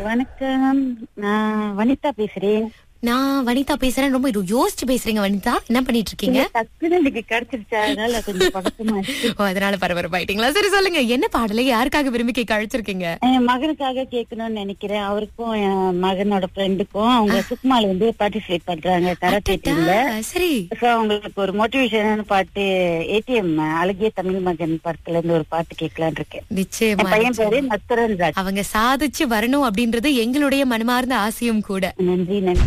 வணக்கம் நான் வனிதா பேசுறேன் நான் வனிதா பேசுறேன் ரொம்ப யோசிச்சு பேசுறீங்க வனிதா என்ன பண்ணிட்டு இருக்கீங்க டக்குனு எனக்கு கிடைச்சிருச்சா அதனால கொஞ்சம் பதட்டமா இருக்கு ஓ அதனால பரபரப்பாயிட்டீங்களா சரி சொல்லுங்க என்ன பாடலை யாருக்காக விரும்பி கேட்க அழைச்சிருக்கீங்க என் மகனுக்காக கேட்கணும்னு நினைக்கிறேன் அவருக்கும் என் மகனோட ஃப்ரெண்டுக்கும் அவங்க சுக்மால வந்து பார்ட்டிசிபேட் பண்றாங்க கராத்தே டீம்ல ஆ, சரி சோ அவங்களுக்கு ஒரு மோட்டிவேஷனான பாட்டு ஏடிஎம் அழகிய தமிழ் மகன் படத்துல இருந்து ஒரு பாட்டு கேட்கலான்னு இருக்கேன் நிச்சயமா என் பையன் பேரு நத்தரன் ராஜ் அவங்க சாதிச்சு வரணும் அப்படின்றது எங்களுடைய மனமார்ந்த ஆசையும் கூட நன்றி நன்றி